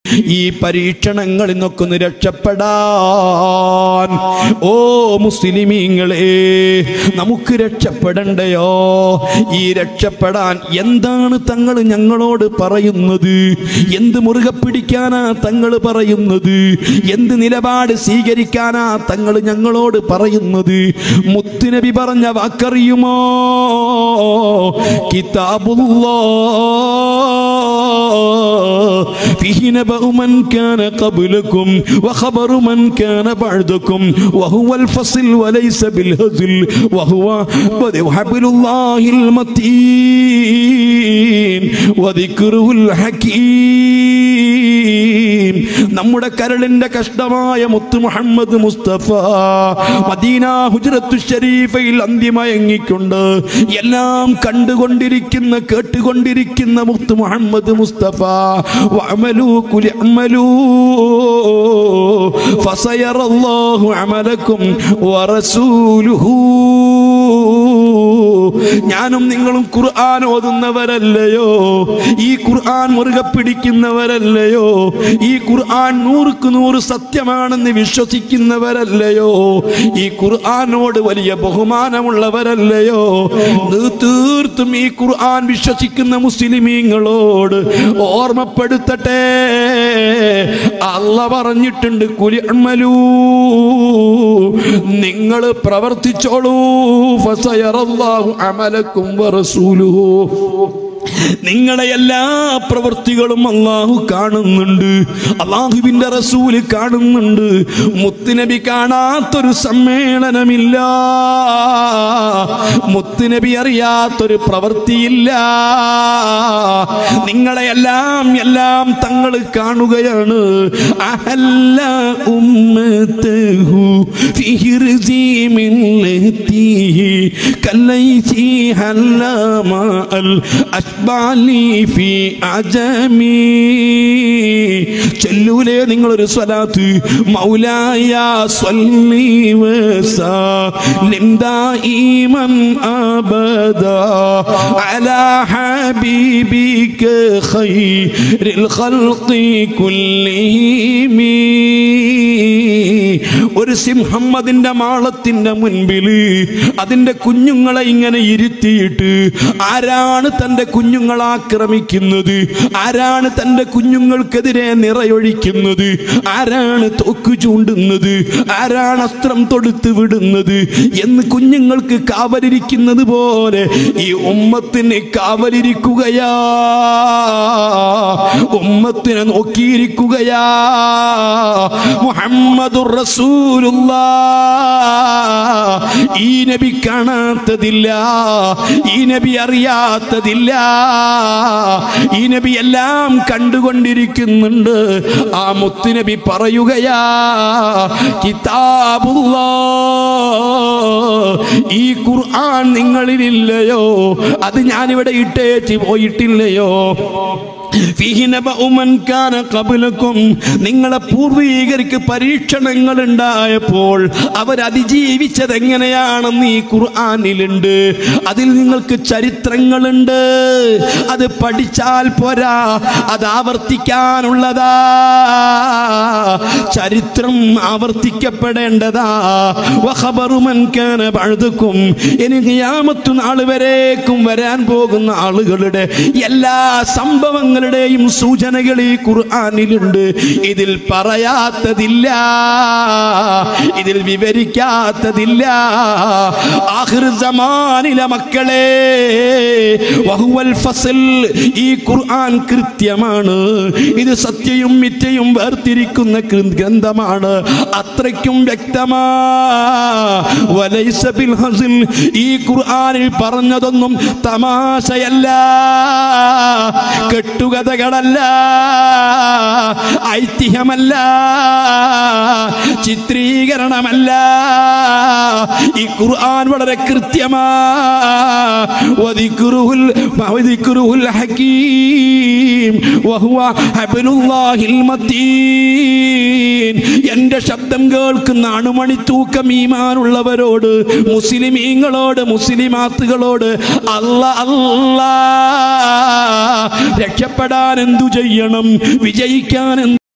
ഈ പരീക്ഷണങ്ങളിൽ നിന്നൊക്കെ ഒന്ന് രക്ഷപ്പെടാൻ ഓ മുസ്ലിമീങ്ങളെ നമുക്ക് രക്ഷപ്പെടണ്ടയോ ഈ രക്ഷപ്പെടാൻ എന്താണ് തങ്ങൾ ഞങ്ങളോട് പറയുന്നത് എന്ത് മുറുകെ പിടിക്കാനാ തങ്ങൾ പറയുന്നത് എന്ത് നിലപാട് സ്വീകരിക്കാനാ തങ്ങൾ ഞങ്ങളോട് പറയുന്നത് മുത്തുനബി പറഞ്ഞ വാക്കറിയുമോ കിതാബുല്ലാ فيه نبأ من كان قبلكم وخبر من كان بعدكم وهو الفصل وليس بالهزل وهو حبل الله المتين وذكره الحكيم നമ്മുടെ കരളിന്റെ കഷ്ടമായ മുത്ത് മുഹമ്മദ് മുസ്തഫ മദീന ഹുജ്റത്തു ഷരീഫയിൽ അന്തിമയങ്ങിക്കൊണ്ട് എല്ലാം കണ്ടുകൊണ്ടിരിക്കുന്ന കേട്ടുകൊണ്ടിരിക്കുന്ന മുത്ത് മുഹമ്മദ് മുസ്തഫ വഅമലൂ കുലി അമലൂ ഫസയറല്ലാഹു അമലക്കും വറസൂലുഹു ഞാനും നിങ്ങളും ഖുർആൻ ഓതുന്നവരല്ലയോ ഈ ഖുർആൻ മുറുകെ പിടിക്കുന്നവരല്ലയോ ഈ ഖുർആൻ നൂറുക്ക് നൂറ് സത്യമാണെന്ന് വിശ്വസിക്കുന്നവരല്ലയോ ഈ ഖുർആനോട് വലിയ ബഹുമാനമുള്ളവരല്ലയോ ഇത് തീർത്തും ഈ ഖുർആൻ വിശ്വസിക്കുന്ന മുസ്ലിമീങ്ങളോട് ഓർമ്മപ്പെടുത്തട്ടെ അല്ല പറഞ്ഞിട്ടുണ്ട് കുലിഅമലൂ നിങ്ങൾ പ്രവർത്തിച്ചോളൂ ഫസയറല്ലാഹു അമലക്കും വറസൂലുഹു നിങ്ങളുടെ എല്ലാ പ്രവൃത്തികളും അള്ളാഹു കാണുന്നുണ്ട് അള്ളാഹുവിന്റെ റസൂല് കാണുന്നുണ്ട് മുത്തുനബി കാണാത്തൊരു സമ്മേളനമില്ല മുത്തുനബി അറിയാത്തൊരു പ്രവൃത്തിയില്ല നിങ്ങളെ എല്ലാം എല്ലാം തങ്ങൾ കാണുകയാണ് അഹല്ല ഉമ്മത്തഹു في هرز ملته كالليث هلا ماء الأشبال في عجمي ചെല്ലൂലേ നിങ്ങളൊരു സ്വലാത്ത് മൗലായ സ്വല്ലി വസല്ലിം ദായിമൻ അബദാ അലാ ഹബീബിക ഖൈറിൽ ഖൽഖി കുല്ലിഹിം ഒരു സിംഹം അതിന്റെ മാളത്തിന്റെ മുൻപിൽ അതിന്റെ കുഞ്ഞുങ്ങളെ ഇങ്ങനെ ഇരുത്തിയിട്ട് ആരാണ് തന്റെ കുഞ്ഞുങ്ങളെ ആക്രമിക്കുന്നത് ആരാണ് തന്റെ കുഞ്ഞുങ്ങൾക്കെതിരെ നിറയൊഴിക്കുന്നത് ആരാണ് തോക്ക് ചൂണ്ടുന്നത് ആരാണ് അസ്ത്രം തൊടുത്ത് വിടുന്നത് എന്ന് കുഞ്ഞുങ്ങൾക്ക് കാവലിരിക്കുന്നത് പോലെ ഈ ഉമ്മത്തിന് കാവലിരിക്കുകയാ ഉമ്മത്തിനെ നോക്കിയിരിക്കുകയാ മുഹമ്മദുർ റസൂലുള്ള ഈ നബി കാണാത്തതില്ല ഈ നബി അറിയാത്തതില്ല ഈ നബി എല്ലാം കണ്ടുകൊണ്ടിരിക്കുന്നുണ്ട് ആ മുത്തുനബി പറയുകയാ കിതാബുള്ള ഈ ഖുർആൻ നിങ്ങളിലില്ലയോ അത് ഞാനിവിടെ ഇട്ടേച്ച് പോയിട്ടില്ലയോ ഫീഹി നബഉ മൻ കാന ഖബ്ലക്കും നിങ്ങളെ പൂർവീകർക്ക് പരീക്ഷണങ്ങൾ ഉണ്ടായപ്പോൾ അവർ അതിജീവിച്ചത് എങ്ങനെയാണെന്ന് ഈ ഖുർആനിലുണ്ട് അതിൽ നിങ്ങൾക്ക് ചരിത്രങ്ങളുണ്ട് അത് പഠിച്ചാൽ പോരാ അത് ആവർത്തിക്കാനുള്ളതാ ചരിത്രം ആവർത്തിക്കപ്പെടേണ്ടതാ വഖബറു മൻ കാന ബഅദക്കും ഇനി ഖിയാമത്ത് നാൾ വരേക്കും വരാൻ പോകുന്ന ആളുകളുടെ എല്ലാ സംഭവങ്ങളുടെയും സൂചനകൾ ഈ ഖുർആനിലുണ്ട് ഇതിൽ പറയാത്തതില്ല ഇതിൽ വിവരിക്കാത്തതില്ല ആഖിർ സമാനിലെ മക്കളെ വഹുവൽ ഫസൽ ഈ ഖുർആൻ കൃത്യമാണ് ഇത് സത്യവും മിഥ്യയും വേർതിരിക്കുന്ന കൃ- ഗ്രന്ഥമാണ് അത്രയ്ക്കും വ്യക്തമാ വലൈസ ബിൽ ഹസിൽ ഈ ഖുർആനിൽ പറഞ്ഞതൊന്നും തമാശയല്ല കെട്ടുകഥകളല്ല ഐതിഹ്യമല്ല ചിത്രീകരണമല്ല ഈ ഖുർആൻ വളരെ കൃത്യമാ വദിക്റുഹുൽ വദിക്റുഹുൽ ഹകീം വഹുവ ഹബ്ലുല്ലാഹിൽ മത്തീൻ എന്റെ ശബ്ദം കേൾക്കുന്ന അണുമണി തൂക്കം ഈമാനുള്ളവരോട് മുസ്ലിമീങ്ങളോട് മുസ്ലിമാത്തുകളോട് അല്ല അല്ല രക്ഷപ്പെടാൻ എന്തു ചെയ്യണം വിജയിക്കാൻ എന്ത്